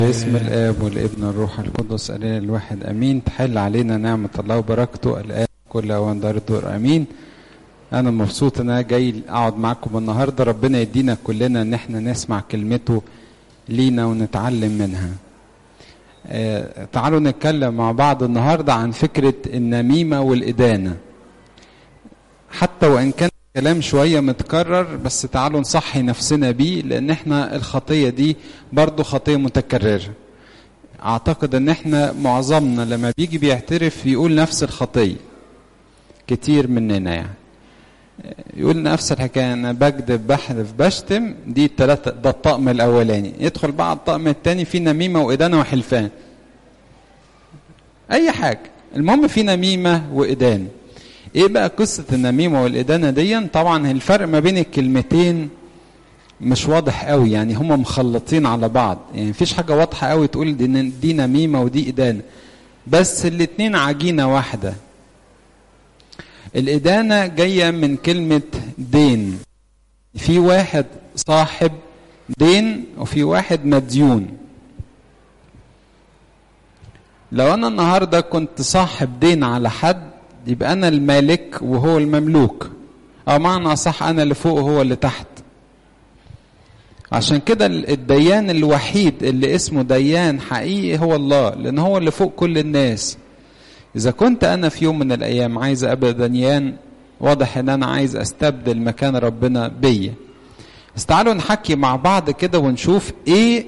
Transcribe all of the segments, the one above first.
باسم الاب والابن والروح القدس الاله الواحد امين تحل علينا نعمه الله وبركته الان كل اوان دار الدور امين انا مبسوط ان انا جاي اقعد معاكم النهارده ربنا يدينا كلنا ان احنا نسمع كلمته لينا ونتعلم منها آه تعالوا نتكلم مع بعض النهارده عن فكره النميمه والادانه حتى وان كان كلام شوية متكرر بس تعالوا نصحي نفسنا بيه لأن احنا الخطية دي برضو خطية متكررة أعتقد أن احنا معظمنا لما بيجي بيعترف يقول نفس الخطية كتير مننا يعني يقول نفس الحكاية أنا بكذب بحذف بشتم دي التلاتة ده الطقم الأولاني يدخل بقى الطقم التاني فيه نميمة وإدانة وحلفان أي حاجة المهم في نميمة وإدانة ايه بقى قصة النميمة والإدانة دي طبعا الفرق ما بين الكلمتين مش واضح قوي يعني هما مخلطين على بعض يعني مفيش حاجة واضحة قوي تقول دي, دي نميمة ودي إدانة بس الاتنين عجينة واحدة الإدانة جاية من كلمة دين في واحد صاحب دين وفي واحد مديون لو أنا النهاردة كنت صاحب دين على حد يبقى انا المالك وهو المملوك او معنى صح انا اللي فوق وهو اللي تحت عشان كده الديان الوحيد اللي اسمه ديان حقيقي هو الله لان هو اللي فوق كل الناس اذا كنت انا في يوم من الايام عايز ابقى ديان واضح ان انا عايز استبدل مكان ربنا بيا بس تعالوا نحكي مع بعض كده ونشوف ايه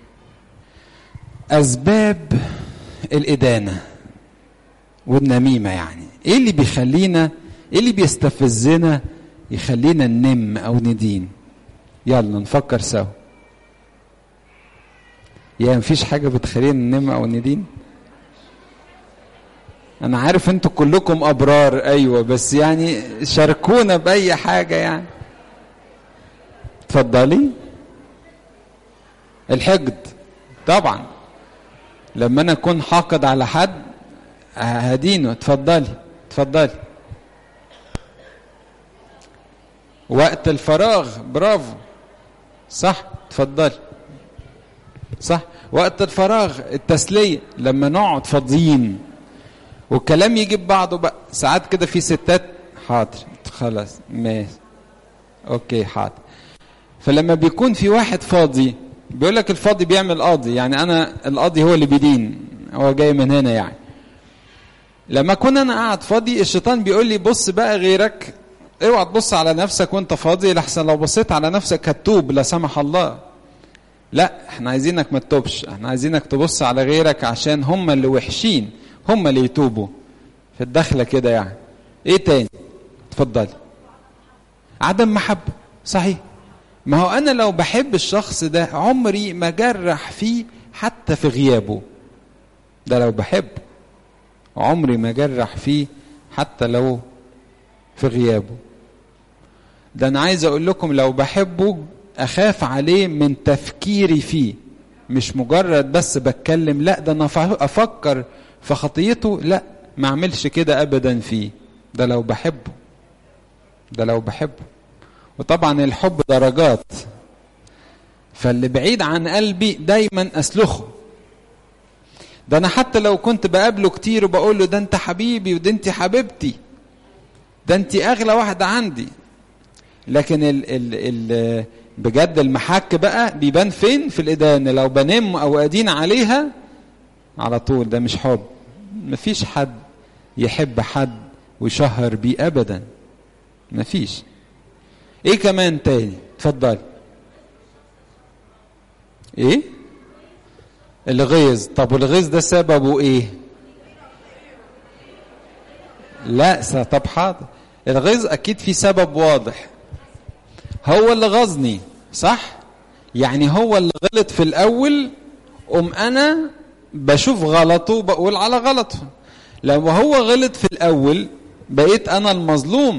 اسباب الادانه والنميمه يعني ايه اللي بيخلينا ايه اللي بيستفزنا يخلينا ننم او ندين يلا نفكر سوا يعني مفيش حاجه بتخلينا ننم او ندين انا عارف انتوا كلكم ابرار ايوه بس يعني شاركونا باي حاجه يعني اتفضلي الحقد طبعا لما انا اكون حاقد على حد هدينه اتفضلي اتفضلي وقت الفراغ برافو صح اتفضلي صح وقت الفراغ التسلية لما نقعد فاضيين والكلام يجيب بعضه بقى ساعات كده في ستات حاضر خلاص ماشي اوكي حاضر فلما بيكون في واحد فاضي بيقول لك الفاضي بيعمل قاضي يعني انا القاضي هو اللي بيدين هو جاي من هنا يعني لما اكون انا قاعد فاضي الشيطان بيقول لي بص بقى غيرك اوعى تبص على نفسك وانت فاضي لحسن لو بصيت على نفسك هتوب لا سمح الله لا احنا عايزينك ما تتوبش احنا عايزينك تبص على غيرك عشان هم اللي وحشين هم اللي يتوبوا في الدخلة كده يعني ايه تاني اتفضل عدم محبة صحيح ما هو انا لو بحب الشخص ده عمري ما جرح فيه حتى في غيابه ده لو بحبه عمري ما جرح فيه حتى لو في غيابه ده انا عايز اقول لكم لو بحبه اخاف عليه من تفكيري فيه مش مجرد بس بتكلم لا ده انا افكر في خطيته لا ما اعملش كده ابدا فيه ده لو بحبه ده لو بحبه وطبعا الحب درجات فاللي بعيد عن قلبي دايما اسلخه ده انا حتى لو كنت بقابله كتير وبقول له ده انت حبيبي وده انت حبيبتي ده انت اغلى واحده عندي لكن ال ال ال بجد المحك بقى بيبان فين في الادانه لو بنم او ادين عليها على طول ده مش حب مفيش حد يحب حد ويشهر بيه ابدا مفيش ايه كمان تاني اتفضل ايه الغيظ طب والغيظ ده سببه ايه لا طب حاضر الغيظ اكيد في سبب واضح هو اللي غزني صح يعني هو اللي غلط في الاول ام انا بشوف غلطه وبقول على غلطه لو هو غلط في الاول بقيت انا المظلوم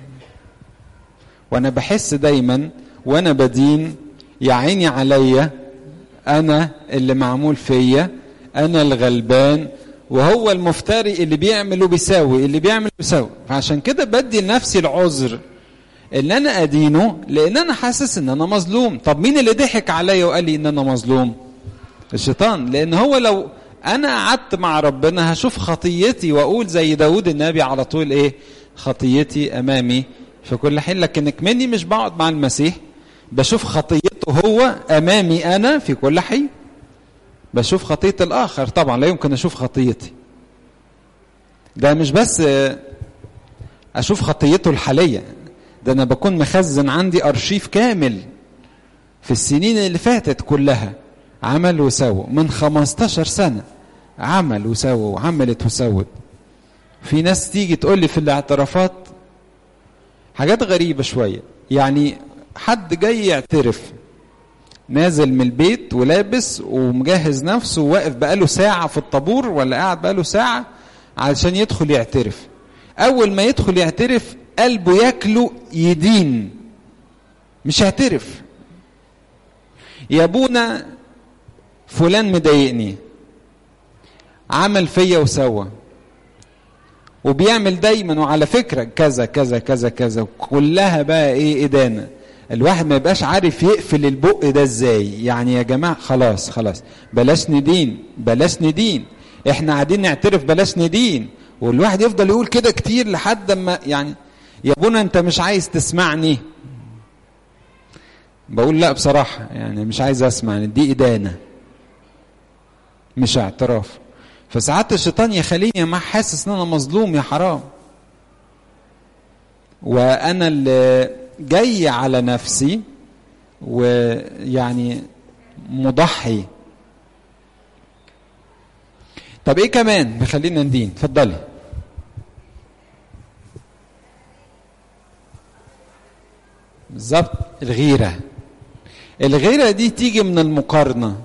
وانا بحس دايما وانا بدين يا عيني عليا انا اللي معمول فيا انا الغلبان وهو المفتري اللي بيعمل وبيساوي اللي بيعمل بيساوي فعشان كده بدي لنفسي العذر ان انا ادينه لان انا حاسس ان انا مظلوم طب مين اللي ضحك عليا وقال لي ان انا مظلوم الشيطان لان هو لو انا قعدت مع ربنا هشوف خطيتي واقول زي داود النبي على طول ايه خطيتي امامي في كل حين لكن مني مش بقعد مع المسيح بشوف خطيته هو امامي انا في كل حين بشوف خطيه الاخر طبعا لا يمكن اشوف خطيتي ده مش بس اشوف خطيته الحاليه ده انا بكون مخزن عندي ارشيف كامل في السنين اللي فاتت كلها عمل وسوى من 15 سنه عمل وسوى وعملت وسوت في ناس تيجي تقول لي في الاعترافات حاجات غريبه شويه يعني حد جاي يعترف نازل من البيت ولابس ومجهز نفسه وواقف بقاله ساعة في الطابور ولا قاعد بقاله ساعة علشان يدخل يعترف أول ما يدخل يعترف قلبه ياكله يدين مش هيعترف يا ابونا فلان مضايقني عمل فيا وسوى وبيعمل دايما وعلى فكرة كذا كذا كذا كذا كلها بقى ايه ادانه الواحد ما يبقاش عارف يقفل البق ده ازاي يعني يا جماعه خلاص خلاص بلاش ندين بلاش ندين احنا قاعدين نعترف بلاش ندين والواحد يفضل يقول كده كتير لحد ما يعني يا ابونا انت مش عايز تسمعني بقول لا بصراحه يعني مش عايز اسمع دي ادانه مش اعتراف فساعات الشيطان يخليني ما حاسس ان انا مظلوم يا حرام وانا اللي جاي على نفسي ويعني مضحي طب ايه كمان بيخلينا ندين اتفضلي بالظبط الغيره الغيره دي تيجي من المقارنه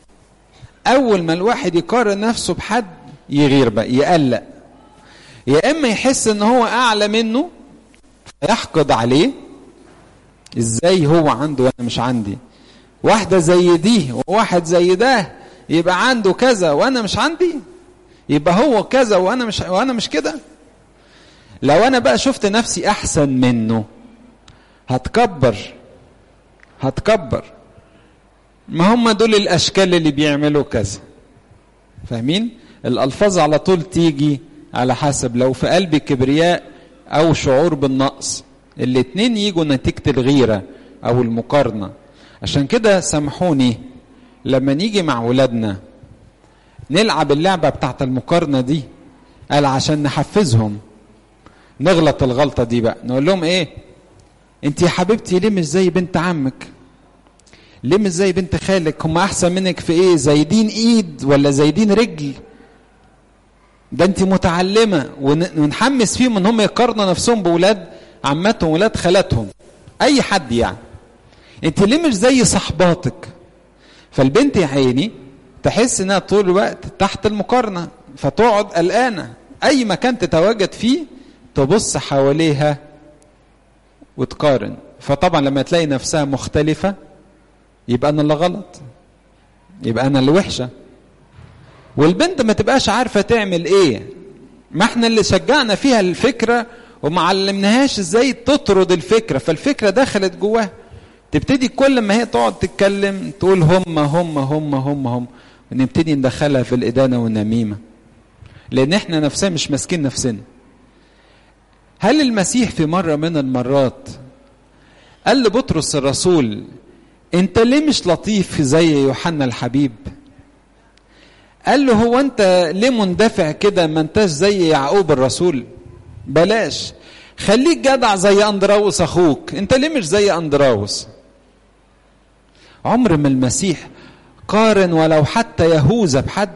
اول ما الواحد يقارن نفسه بحد يغير بقى يقلق يا اما يحس ان هو اعلى منه فيحقد عليه ازاي هو عنده وانا مش عندي واحده زي دي وواحد زي ده يبقى عنده كذا وانا مش عندي يبقى هو كذا وانا مش وانا مش كده لو انا بقى شفت نفسي احسن منه هتكبر هتكبر ما هم دول الاشكال اللي بيعملوا كذا فاهمين الالفاظ على طول تيجي على حسب لو في قلبي كبرياء او شعور بالنقص الاتنين يجوا نتيجة الغيرة او المقارنة عشان كده سامحوني لما نيجي مع ولادنا نلعب اللعبة بتاعت المقارنة دي قال عشان نحفزهم نغلط الغلطة دي بقى نقول لهم ايه انت يا حبيبتي ليه مش زي بنت عمك ليه مش زي بنت خالك هم احسن منك في ايه زايدين ايد ولا زايدين رجل ده انت متعلمه ونحمس فيهم ان هم يقارنوا نفسهم باولاد عماتهم ولاد خالاتهم اي حد يعني انت ليه مش زي صحباتك فالبنت يا عيني تحس انها طول الوقت تحت المقارنه فتقعد قلقانه اي مكان تتواجد فيه تبص حواليها وتقارن فطبعا لما تلاقي نفسها مختلفه يبقى انا اللي غلط يبقى انا اللي وحشه والبنت ما تبقاش عارفه تعمل ايه ما احنا اللي شجعنا فيها الفكره وما علمناهاش ازاي تطرد الفكره فالفكره دخلت جواها تبتدي كل ما هي تقعد تتكلم تقول هم هم هم هم هم ونبتدي ندخلها في الادانه والنميمه لان احنا نفسنا مش ماسكين نفسنا هل المسيح في مره من المرات قال لبطرس الرسول انت ليه مش لطيف زي يوحنا الحبيب قال له هو انت ليه مندفع كده ما انتش زي يعقوب الرسول بلاش خليك جدع زي اندراوس اخوك انت ليه مش زي اندراوس عمر ما المسيح قارن ولو حتى يهوذا بحد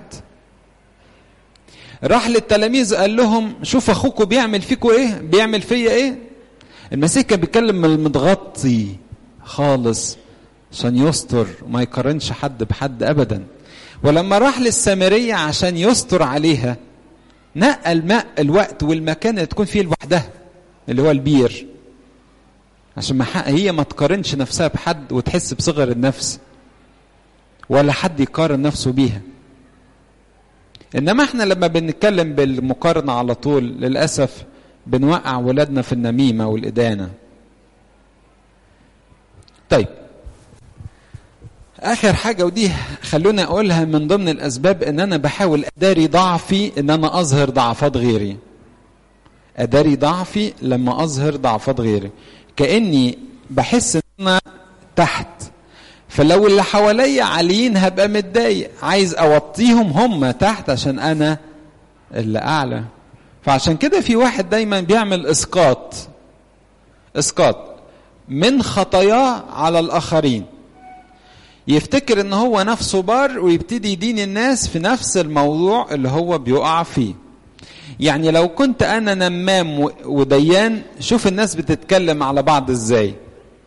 راح للتلاميذ قال لهم شوف اخوكم بيعمل فيكم ايه بيعمل فيا ايه المسيح كان بيتكلم من المتغطي خالص عشان يستر وما يقارنش حد بحد ابدا ولما راح للسامريه عشان يستر عليها نقى الماء الوقت والمكان اللي تكون فيه لوحدها اللي هو البير عشان ما هي ما تقارنش نفسها بحد وتحس بصغر النفس ولا حد يقارن نفسه بيها انما احنا لما بنتكلم بالمقارنه على طول للاسف بنوقع ولادنا في النميمه والادانه طيب اخر حاجه ودي خلونا اقولها من ضمن الاسباب ان انا بحاول اداري ضعفي ان انا اظهر ضعفات غيري اداري ضعفي لما اظهر ضعفات غيري كاني بحس ان انا تحت فلو اللي حواليا عاليين هبقى متضايق عايز اوطيهم هم تحت عشان انا اللي اعلى فعشان كده في واحد دايما بيعمل اسقاط اسقاط من خطاياه على الاخرين يفتكر ان هو نفسه بار ويبتدي يدين الناس في نفس الموضوع اللي هو بيقع فيه يعني لو كنت انا نمام وديان شوف الناس بتتكلم على بعض ازاي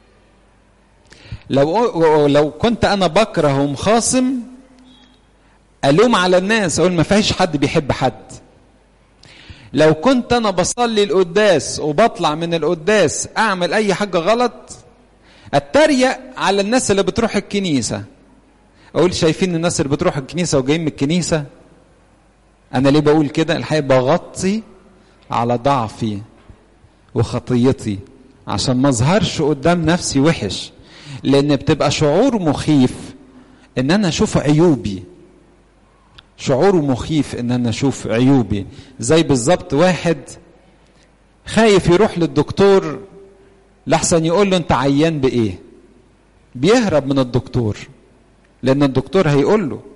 لو لو كنت انا بكره ومخاصم الوم على الناس اقول ما فيش حد بيحب حد لو كنت انا بصلي القداس وبطلع من القداس اعمل اي حاجه غلط اتريق على الناس اللي بتروح الكنيسه اقول شايفين الناس اللي بتروح الكنيسه وجايين من الكنيسه انا ليه بقول كده الحقيقه بغطي على ضعفي وخطيتي عشان ما اظهرش قدام نفسي وحش لان بتبقى شعور مخيف ان انا اشوف عيوبي شعور مخيف ان انا اشوف عيوبي زي بالظبط واحد خايف يروح للدكتور لحسن يقول له انت عيان بايه بيهرب من الدكتور لان الدكتور هيقول له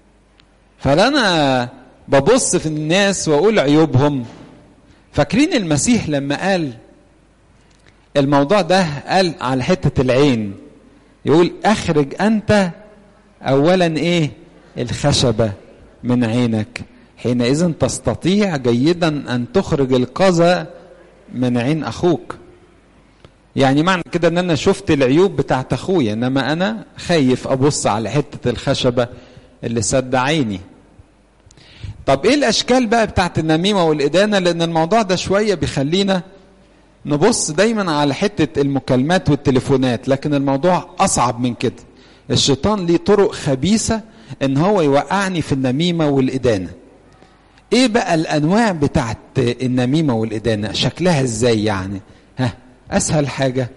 فانا ببص في الناس واقول عيوبهم فاكرين المسيح لما قال الموضوع ده قال على حته العين يقول اخرج انت اولا ايه الخشبه من عينك حينئذ تستطيع جيدا ان تخرج القذى من عين اخوك يعني معنى كده ان انا شفت العيوب بتاعت اخويا انما انا خايف ابص على حته الخشبه اللي سد عيني طب ايه الاشكال بقى بتاعت النميمه والادانه لان الموضوع ده شويه بيخلينا نبص دايما على حته المكالمات والتليفونات لكن الموضوع اصعب من كده الشيطان ليه طرق خبيثه ان هو يوقعني في النميمه والادانه ايه بقى الانواع بتاعت النميمه والادانه شكلها ازاي يعني ها اسهل حاجه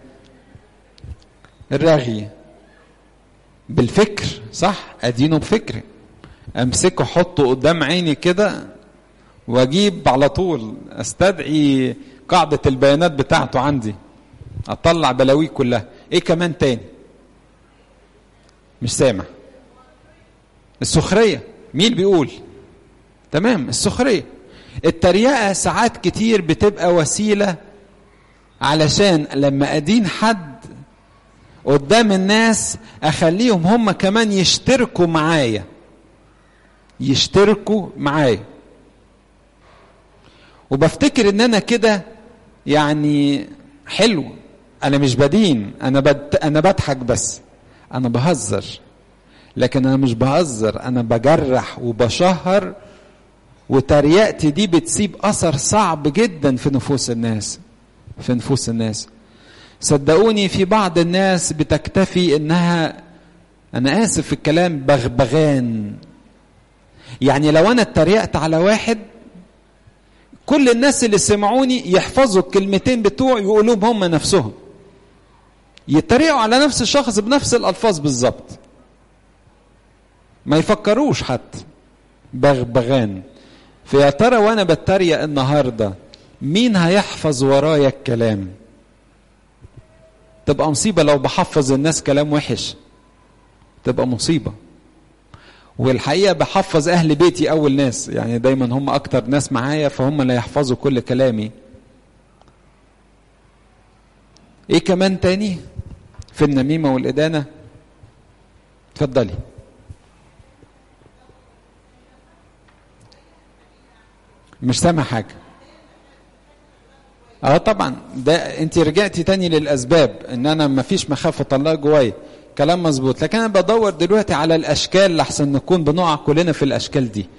الرغي بالفكر صح ادينه بفكري امسكه احطه قدام عيني كده واجيب على طول استدعي قاعدة البيانات بتاعته عندي اطلع بلاويه كلها ايه كمان تاني مش سامع السخرية مين بيقول تمام السخرية التريقة ساعات كتير بتبقى وسيلة علشان لما ادين حد قدام الناس اخليهم هم كمان يشتركوا معايا يشتركوا معايا وبفتكر ان انا كده يعني حلو انا مش بدين انا بد... انا بضحك بس انا بهزر لكن انا مش بهزر انا بجرح وبشهر وتريقتي دي بتسيب اثر صعب جدا في نفوس الناس في نفوس الناس صدقوني في بعض الناس بتكتفي انها انا اسف في الكلام بغبغان يعني لو انا اتريقت على واحد كل الناس اللي سمعوني يحفظوا الكلمتين بتوعي ويقولوهم هم نفسهم يتريقوا على نفس الشخص بنفس الالفاظ بالظبط ما يفكروش حتى بغبغان فيا ترى وانا بتريق النهارده مين هيحفظ ورايا الكلام تبقى مصيبه لو بحفظ الناس كلام وحش تبقى مصيبه والحقيقه بحفظ اهل بيتي اول ناس يعني دايما هم اكتر ناس معايا فهم اللي يحفظوا كل كلامي ايه كمان تاني في النميمه والادانه اتفضلي مش سامع حاجه اه طبعا ده انت رجعتي تاني للاسباب ان انا ما فيش مخافه الله جوايا كلام مظبوط لكن انا بدور دلوقتي على الاشكال لحسن نكون بنقع كلنا في الاشكال دي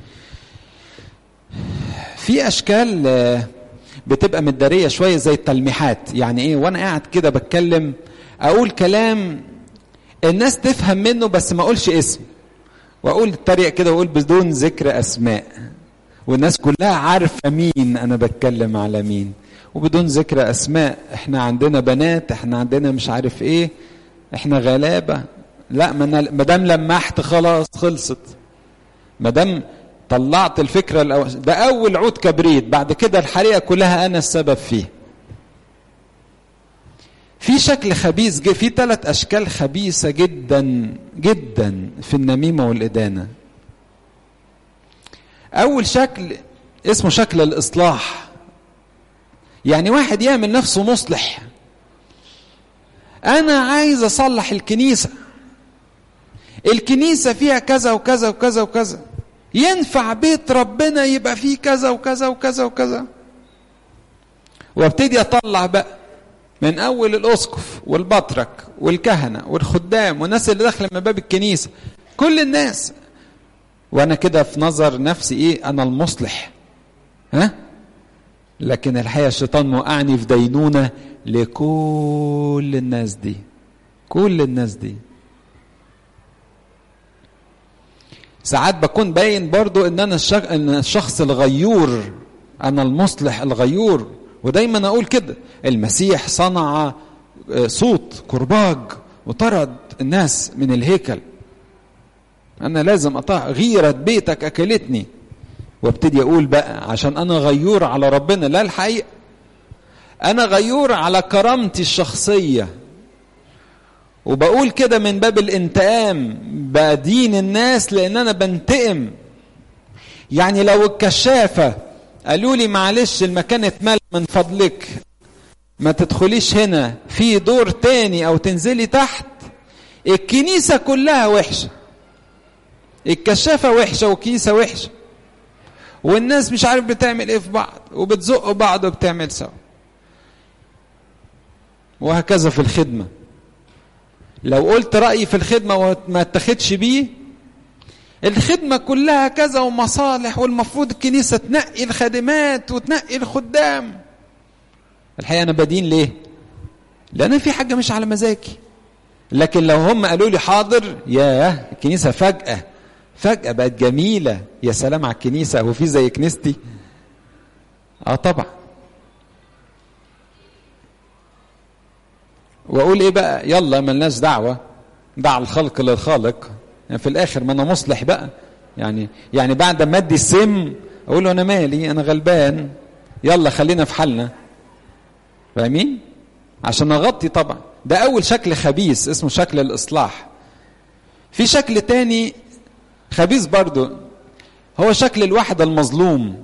في اشكال بتبقى متداريه شويه زي التلميحات يعني ايه وانا قاعد كده بتكلم اقول كلام الناس تفهم منه بس ما اقولش اسم واقول الطريق كده واقول بدون ذكر اسماء والناس كلها عارفه مين انا بتكلم على مين وبدون ذكر اسماء احنا عندنا بنات احنا عندنا مش عارف ايه احنا غلابه لا ما دام لمحت خلاص خلصت ما دام طلعت الفكره الأو... ده اول عود كبريت بعد كده الحريقه كلها انا السبب فيه في شكل خبيث في ثلاث اشكال خبيثه جدا جدا في النميمه والادانه اول شكل اسمه شكل الاصلاح يعني واحد يعمل نفسه مصلح انا عايز اصلح الكنيسه الكنيسه فيها كذا وكذا وكذا وكذا ينفع بيت ربنا يبقى فيه كذا وكذا وكذا وكذا وابتدي اطلع بقى من اول الاسقف والبطرك والكهنه والخدام والناس اللي داخله من باب الكنيسه كل الناس وانا كده في نظر نفسي ايه انا المصلح ها لكن الحقيقه الشيطان موقعني في دينونه لكل الناس دي كل الناس دي ساعات بكون باين برضو ان انا الشخ... ان الشخص الغيور انا المصلح الغيور ودايما اقول كده المسيح صنع صوت كرباج وطرد الناس من الهيكل انا لازم اطاع غيرة بيتك اكلتني وابتدي اقول بقى عشان انا غيور على ربنا لا الحقيقه انا غيور على كرامتي الشخصيه وبقول كده من باب الانتقام بدين الناس لان انا بنتقم يعني لو الكشافه قالوا لي معلش المكان اتمل من فضلك ما تدخليش هنا في دور تاني او تنزلي تحت الكنيسه كلها وحشه الكشافه وحشه والكنيسه وحشه والناس مش عارف بتعمل ايه في بعض وبتزق بعض وبتعمل سوا وهكذا في الخدمة لو قلت رأيي في الخدمة وما اتخدش بيه الخدمة كلها كذا ومصالح والمفروض الكنيسة تنقي الخادمات وتنقي الخدام الحقيقة أنا بدين ليه؟ لأن في حاجة مش على مزاجي لكن لو هم قالوا لي حاضر ياه الكنيسة فجأة فجأة بقت جميلة يا سلام على الكنيسة هو في زي كنيستي اه طبعا واقول ايه بقى يلا ملناش دعوة دع الخلق للخالق يعني في الاخر ما انا مصلح بقى يعني يعني بعد ما ادي السم اقول له انا مالي انا غلبان يلا خلينا في حالنا فاهمين عشان اغطي طبعا ده اول شكل خبيث اسمه شكل الاصلاح في شكل تاني خبيث برضو هو شكل الواحد المظلوم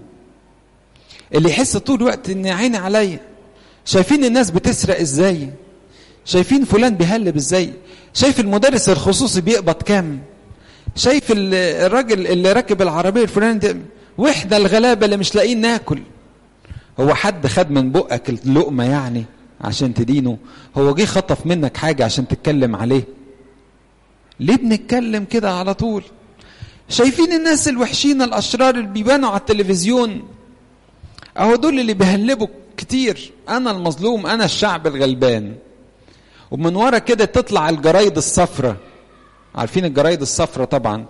اللي يحس طول الوقت ان عيني عليا شايفين الناس بتسرق ازاي شايفين فلان بيهلب ازاي شايف المدرس الخصوصي بيقبض كام شايف الراجل اللي راكب العربيه الفلاني ده واحنا الغلابه اللي مش لاقيين ناكل هو حد خد من بقك اللقمه يعني عشان تدينه هو جه خطف منك حاجه عشان تتكلم عليه ليه بنتكلم كده على طول شايفين الناس الوحشين الاشرار اللي بيبانوا على التلفزيون اهو دول اللي بيهلبوا كتير انا المظلوم انا الشعب الغلبان ومن ورا كده تطلع الجرايد الصفراء عارفين الجرايد الصفراء طبعا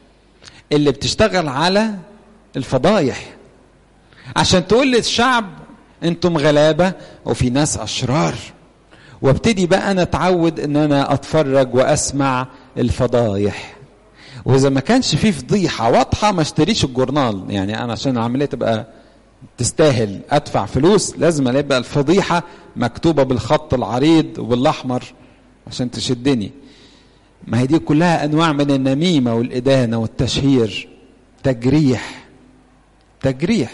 اللي بتشتغل على الفضايح عشان تقول للشعب انتم غلابه وفي ناس اشرار وابتدي بقى انا اتعود ان انا اتفرج واسمع الفضايح واذا ما كانش في فضيحه واضحه ما اشتريش الجورنال يعني انا عشان العمليه تبقى تستاهل ادفع فلوس لازم الاقي بقى الفضيحه مكتوبه بالخط العريض وبالاحمر عشان تشدني ما هي دي كلها انواع من النميمه والادانه والتشهير تجريح تجريح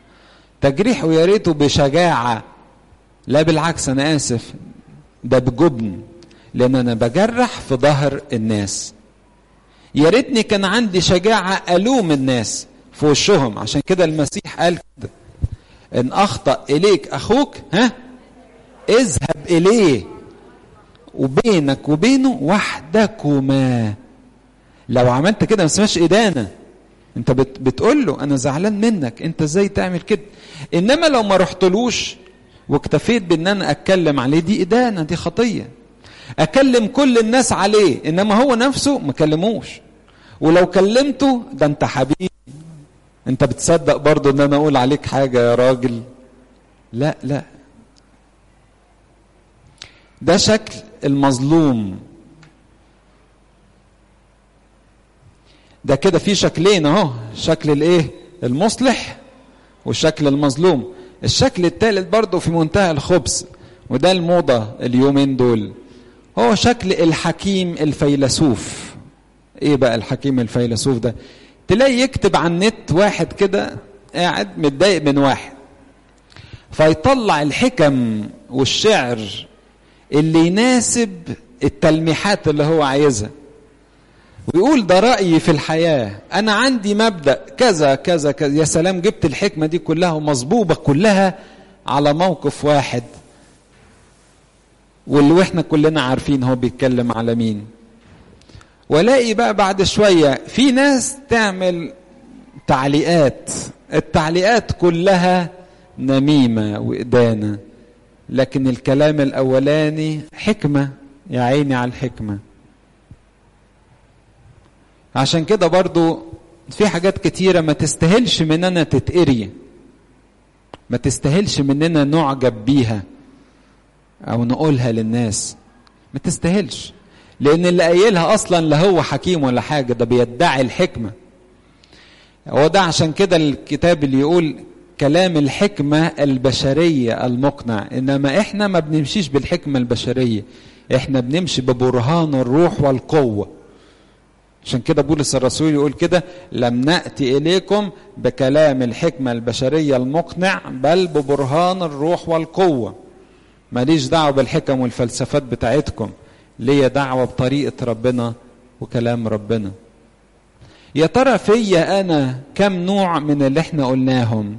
تجريح ويا ريته بشجاعه لا بالعكس انا اسف ده بجبن لان انا بجرح في ظهر الناس يا ريتني كان عندي شجاعه الوم الناس في وشهم عشان كده المسيح قال كده ان اخطا اليك اخوك ها اذهب اليه وبينك وبينه وحدكما لو عملت كده ما اسمهاش ادانه انت بت بتقول له انا زعلان منك انت ازاي تعمل كده انما لو ما رحتلوش واكتفيت بان انا اتكلم عليه دي ادانه دي خطيه اكلم كل الناس عليه انما هو نفسه ما كلموش ولو كلمته ده انت حبيبي انت بتصدق برضه ان انا اقول عليك حاجه يا راجل لا لا ده شكل المظلوم ده كده في شكلين اهو شكل الايه المصلح والشكل المظلوم الشكل الثالث برضه في منتهى الخبث وده الموضة اليومين دول هو شكل الحكيم الفيلسوف ايه بقى الحكيم الفيلسوف ده تلاقي يكتب على النت واحد كده قاعد متضايق من واحد فيطلع الحكم والشعر اللي يناسب التلميحات اللي هو عايزها ويقول ده رأيي في الحياة أنا عندي مبدأ كذا كذا كذا يا سلام جبت الحكمة دي كلها ومصبوبة كلها على موقف واحد واللي احنا كلنا عارفين هو بيتكلم على مين ولاقي بقى بعد شوية في ناس تعمل تعليقات التعليقات كلها نميمة وإدانة لكن الكلام الأولاني حكمة يا عيني على الحكمة عشان كده برضو في حاجات كتيرة ما تستاهلش مننا تتقري ما تستاهلش مننا نعجب بيها أو نقولها للناس ما تستاهلش لأن اللي قايلها أصلا لا هو حكيم ولا حاجة ده بيدعي الحكمة هو ده عشان كده الكتاب اللي يقول كلام الحكمة البشرية المقنع إنما إحنا ما بنمشيش بالحكمة البشرية إحنا بنمشي ببرهان الروح والقوة عشان كده بولس الرسول يقول كده لم نأتي إليكم بكلام الحكمة البشرية المقنع بل ببرهان الروح والقوة ماليش دعوة بالحكم والفلسفات بتاعتكم ليا دعوة بطريقة ربنا وكلام ربنا يا ترى فيا أنا كم نوع من اللي احنا قلناهم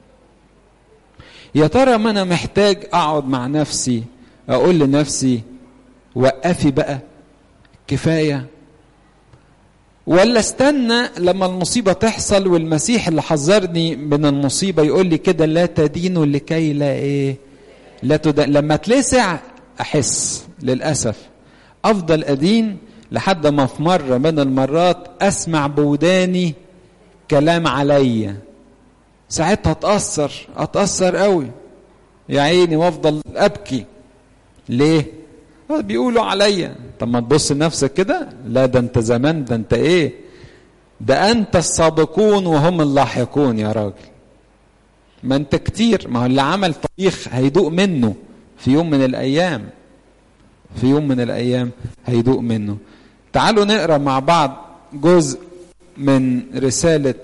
يا ترى ما أنا محتاج أقعد مع نفسي أقول لنفسي وقفي بقى كفاية ولا استنى لما المصيبة تحصل والمسيح اللي حذرني من المصيبة يقول لي كده لا تدينوا لكي لا ايه لا تدين لما اتلسع احس للاسف افضل ادين لحد ما في مرة من المرات اسمع بوداني كلام عليا ساعتها اتأثر اتأثر قوي يا عيني وافضل ابكي ليه بيقولوا عليا طب ما تبص لنفسك كده لا ده انت زمان ده انت ايه ده انت السابقون وهم اللاحقون يا راجل ما انت كتير ما هو اللي عمل طبيخ هيدوق منه في يوم من الايام في يوم من الايام هيدوق منه تعالوا نقرا مع بعض جزء من رساله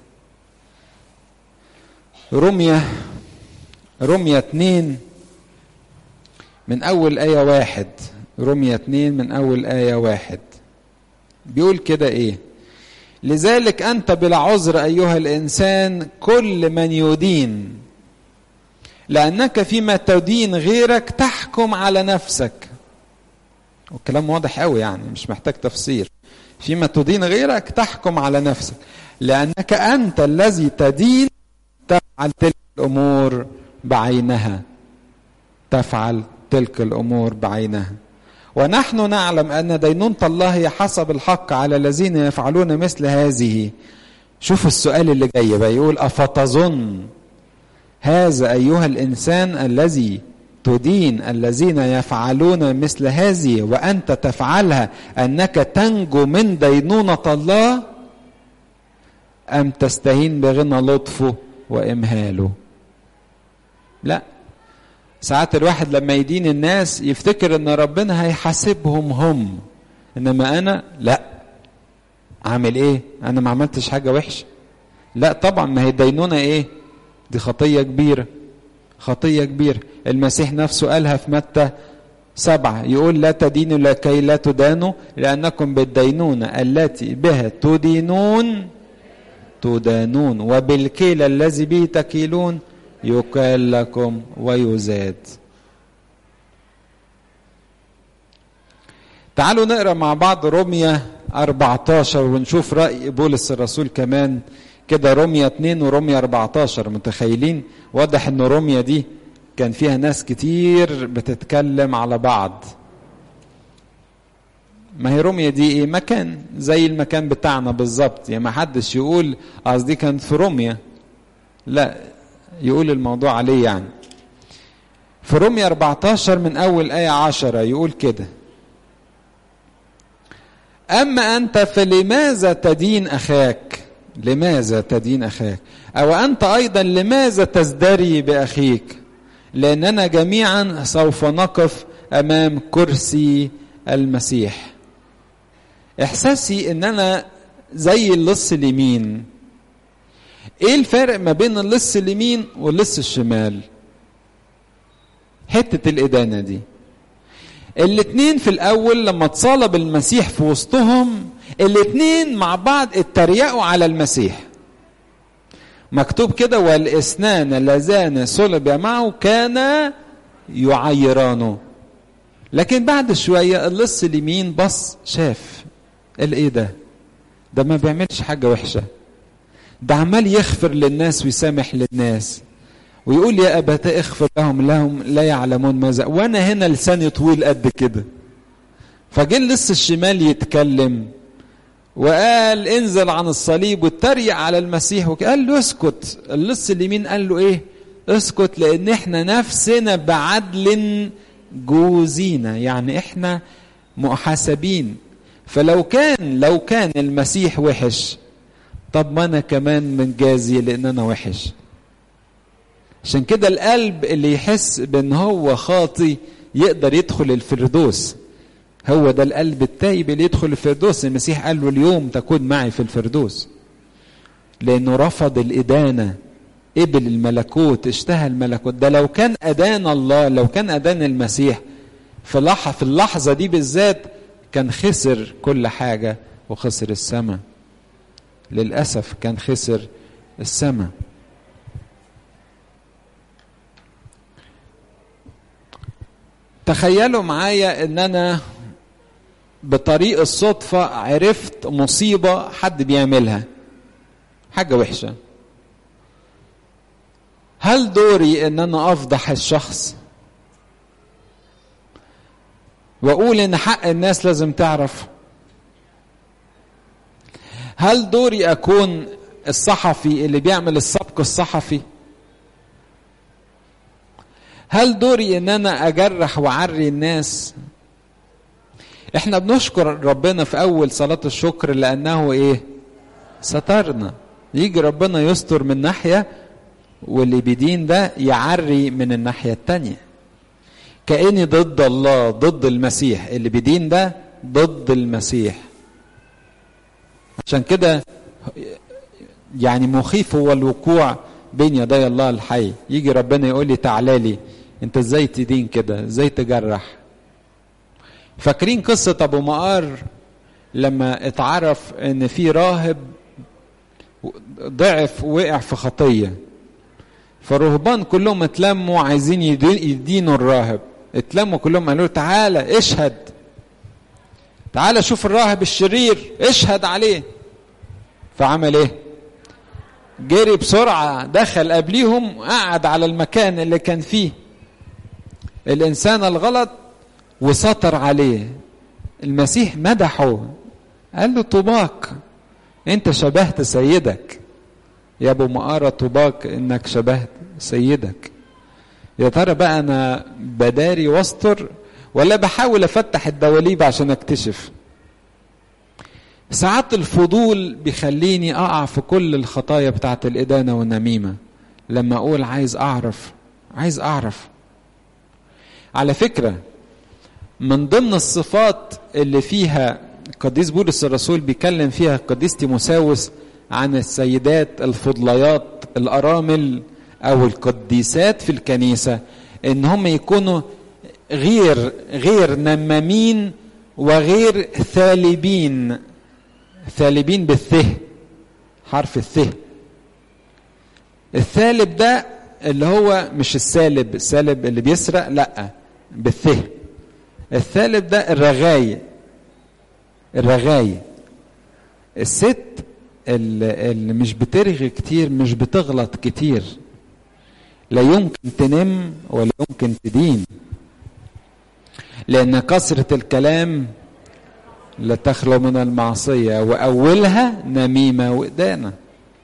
رميه رميه اتنين من أول آية واحد رمية اتنين من أول آية واحد بيقول كده إيه لذلك أنت بلا عذر أيها الإنسان كل من يدين لأنك فيما تدين غيرك تحكم على نفسك والكلام واضح قوي يعني مش محتاج تفسير فيما تدين غيرك تحكم على نفسك لأنك أنت الذي تدين تفعل تلك الأمور بعينها تفعل تلك الامور بعينها ونحن نعلم ان دينونه الله هي حسب الحق على الذين يفعلون مثل هذه شوف السؤال اللي جاي بقى يقول افتظن هذا ايها الانسان الذي تدين الذين يفعلون مثل هذه وانت تفعلها انك تنجو من دينونه الله ام تستهين بغنى لطفه وامهاله لا ساعات الواحد لما يدين الناس يفتكر ان ربنا هيحاسبهم هم انما انا لا عامل ايه انا ما عملتش حاجه وحشه لا طبعا ما هي الدينونه ايه دي خطيه كبيره خطيه كبيره المسيح نفسه قالها في متى سبعة يقول لا تدينوا لكي لا تدانوا لأنكم بالدينونة التي بها تدينون تدانون وبالكيل الذي به تكيلون يكال لكم ويزاد تعالوا نقرا مع بعض رمية 14 ونشوف رأي بولس الرسول كمان كده رمية 2 ورمية 14 متخيلين واضح ان رمية دي كان فيها ناس كتير بتتكلم على بعض ما هي روميا دي ايه مكان زي المكان بتاعنا بالظبط يعني ما حدش يقول قصدي كانت في روميا لا يقول الموضوع عليه يعني في روميا 14 من أول آية 10 يقول كده أما أنت فلماذا تدين أخاك لماذا تدين أخاك أو أنت أيضا لماذا تزدري بأخيك لأننا جميعا سوف نقف أمام كرسي المسيح إحساسي إن أنا زي اللص اليمين إيه الفرق ما بين اللص اليمين واللص الشمال حتة الإدانة دي الاتنين في الأول لما اتصلب المسيح في وسطهم الاتنين مع بعض اتريقوا على المسيح مكتوب كده والاسنان اللذان صلب معه كان يعيرانه لكن بعد شوية اللص اليمين بص شاف قال ايه ده ده ما بيعملش حاجة وحشة ده عمال يغفر للناس ويسامح للناس ويقول يا أبت اغفر لهم لهم لا يعلمون ماذا وأنا هنا لساني طويل قد كده فجه اللص الشمال يتكلم وقال انزل عن الصليب واتريق على المسيح وقال له اسكت اللص اليمين قال له ايه اسكت لان احنا نفسنا بعدل جوزينا يعني احنا محاسبين فلو كان لو كان المسيح وحش طب ما انا كمان من جازي لان انا وحش عشان كده القلب اللي يحس بان هو خاطي يقدر يدخل الفردوس هو ده القلب التايب اللي يدخل الفردوس المسيح قال له اليوم تكون معي في الفردوس لانه رفض الادانه قبل الملكوت اشتهى الملكوت ده لو كان ادان الله لو كان ادان المسيح في لحظه في اللحظه دي بالذات كان خسر كل حاجه وخسر السماء للاسف كان خسر السماء تخيلوا معايا ان انا بطريق الصدفة عرفت مصيبة حد بيعملها حاجة وحشة هل دوري ان انا افضح الشخص واقول ان حق الناس لازم تعرف هل دوري اكون الصحفي اللي بيعمل السبق الصحفي هل دوري ان انا اجرح واعري الناس احنا بنشكر ربنا في اول صلاة الشكر لانه ايه سترنا يجي ربنا يستر من ناحية واللي بيدين ده يعري من الناحية التانية كأني ضد الله ضد المسيح اللي بيدين ده ضد المسيح عشان كده يعني مخيف هو الوقوع بين يدي الله الحي يجي ربنا يقول لي تعالى لي انت ازاي تدين كده ازاي تجرح فاكرين قصة ابو مقار لما اتعرف ان في راهب ضعف وقع في خطية فالرهبان كلهم اتلموا عايزين يدينوا الراهب اتلموا كلهم قالوا تعالى اشهد تعالى شوف الراهب الشرير اشهد عليه فعمل ايه جري بسرعة دخل قبليهم قعد على المكان اللي كان فيه الإنسان الغلط وسطر عليه المسيح مدحه قال له طوباك انت شبهت سيدك يا ابو مقارة طوباك انك شبهت سيدك يا ترى بقى انا بداري واستر ولا بحاول افتح الدواليب عشان اكتشف ساعات الفضول بيخليني اقع في كل الخطايا بتاعت الادانة والنميمة لما اقول عايز اعرف عايز اعرف على فكرة من ضمن الصفات اللي فيها القديس بولس الرسول بيكلم فيها القديس تيموساوس عن السيدات الفضليات الأرامل أو القديسات في الكنيسة إن هم يكونوا غير غير نمامين وغير ثالبين ثالبين بالثه حرف الثه الثالب ده اللي هو مش السالب السالب اللي بيسرق لا بالثه الثالب ده الرغاي الرغاي الست اللي, اللي مش بترغي كتير مش بتغلط كتير لا يمكن تنم ولا يمكن تدين لأن كثرة الكلام لا تخلو من المعصية وأولها نميمة وإدانة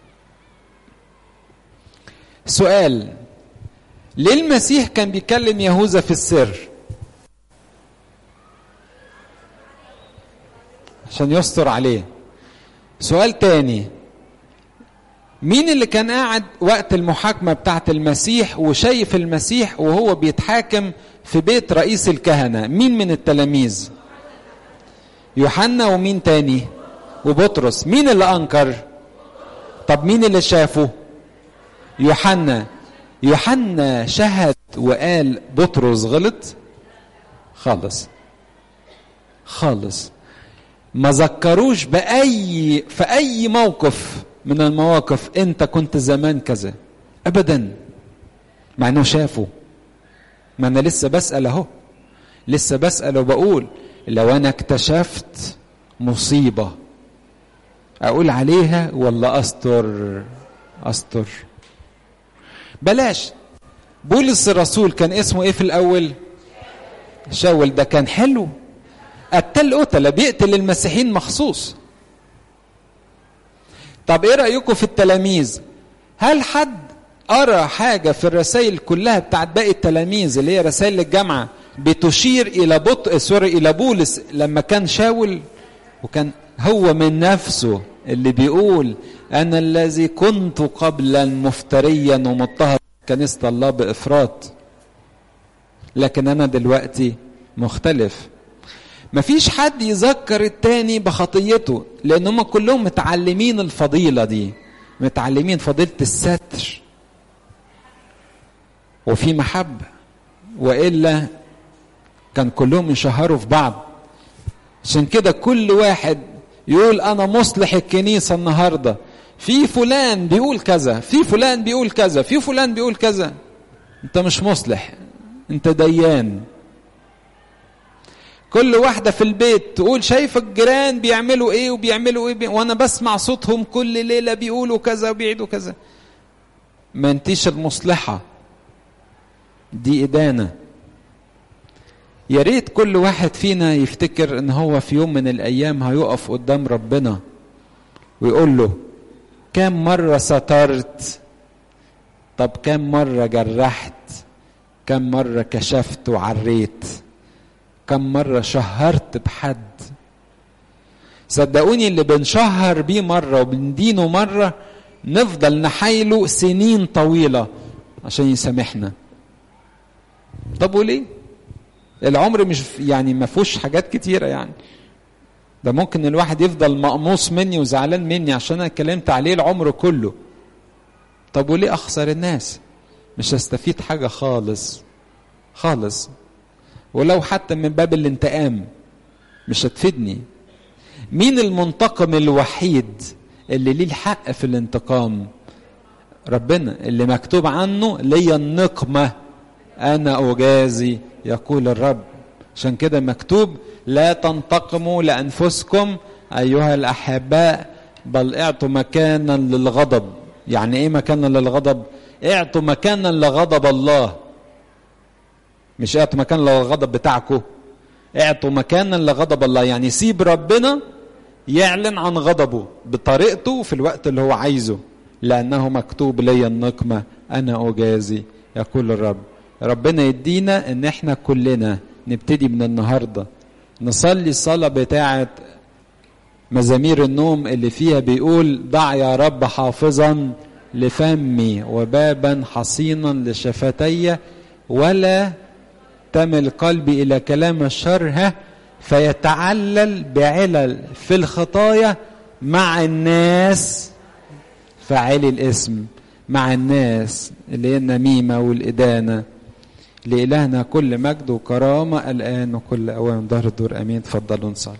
سؤال ليه المسيح كان بيكلم يهوذا في السر عشان يستر عليه سؤال تاني مين اللي كان قاعد وقت المحاكمة بتاعت المسيح وشايف المسيح وهو بيتحاكم في بيت رئيس الكهنة مين من التلاميذ يوحنا ومين تاني وبطرس مين اللي أنكر طب مين اللي شافه يوحنا يوحنا شهد وقال بطرس غلط خالص خالص ما ذكروش بأي في أي موقف من المواقف أنت كنت زمان كذا أبدا مع أنه شافه ما أنا لسه بسأل أهو لسه بسأل وبقول لو أنا اكتشفت مصيبة أقول عليها ولا أستر أستر بلاش بولس الرسول كان اسمه ايه في الاول شاول ده كان حلو قتل قتلة بيقتل المسيحيين مخصوص طب ايه رأيكم في التلاميذ هل حد قرا حاجة في الرسائل كلها بتاعت باقي التلاميذ اللي هي رسائل الجامعة بتشير إلى بطء سوري إلى بولس لما كان شاول وكان هو من نفسه اللي بيقول أنا الذي كنت قبلا مفتريا ومضطهد كنيسة الله بإفراط لكن أنا دلوقتي مختلف مفيش حد يذكر التاني بخطيته لأن هم كلهم متعلمين الفضيلة دي متعلمين فضيلة الستر وفي محبة وإلا كان كلهم يشهروا في بعض عشان كده كل واحد يقول أنا مصلح الكنيسة النهاردة في فلان بيقول كذا في فلان بيقول كذا في فلان بيقول كذا انت مش مصلح انت ديان كل واحدة في البيت تقول شايف الجيران بيعملوا ايه وبيعملوا ايه بي... وانا بسمع صوتهم كل ليلة بيقولوا كذا وبيعيدوا كذا ما انتيش المصلحة دي إدانة يا ريت كل واحد فينا يفتكر ان هو في يوم من الايام هيقف قدام ربنا ويقول له كم مرة سترت طب كم مرة جرحت كم مرة كشفت وعريت كم مرة شهرت بحد صدقوني اللي بنشهر بيه مرة وبندينه مرة نفضل نحايله سنين طويلة عشان يسامحنا طب وليه العمر مش يعني ما فيهوش حاجات كتيرة يعني ده ممكن الواحد يفضل مقموص مني وزعلان مني عشان انا اتكلمت عليه العمر كله طب وليه اخسر الناس مش هستفيد حاجة خالص خالص ولو حتى من باب الانتقام مش هتفيدني مين المنتقم الوحيد اللي ليه الحق في الانتقام ربنا اللي مكتوب عنه ليا النقمة أنا أجازي يقول الرب عشان كده مكتوب لا تنتقموا لأنفسكم أيها الأحباء بل اعطوا مكانا للغضب يعني ايه مكانا للغضب اعطوا مكانا لغضب الله مش اعطوا مكان للغضب بتاعكم اعطوا مكانا لغضب الله يعني سيب ربنا يعلن عن غضبه بطريقته في الوقت اللي هو عايزه لأنه مكتوب لي النقمة أنا أجازي يقول الرب ربنا يدينا ان احنا كلنا نبتدي من النهارده نصلي الصلاه بتاعه مزامير النوم اللي فيها بيقول ضع يا رب حافظا لفمي وبابا حصينا لشفتي ولا تمل قلبي الى كلام الشر ها فيتعلل بعلل في الخطايا مع الناس فاعلي الاسم مع الناس اللي هي النميمه والادانه لإلهنا كل مجد وكرامة الآن وكل أوان ظهر الدور أمين تفضلوا نصلي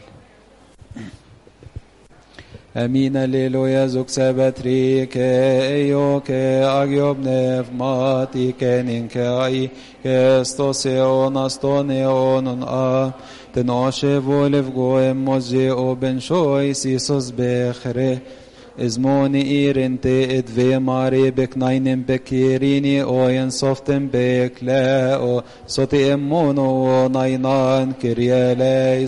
أمين الليلويا زوك سبتري كأيو كأجيوب نف ماتي كنين كأي كستوسيون أستونيون آ تنوشف ولف جوهم موزي أوبن شوي سيسوس بخره Izmoni irinte et ve mare bek nainen bekirini o en soften bek le o soti emmono nainan kiryele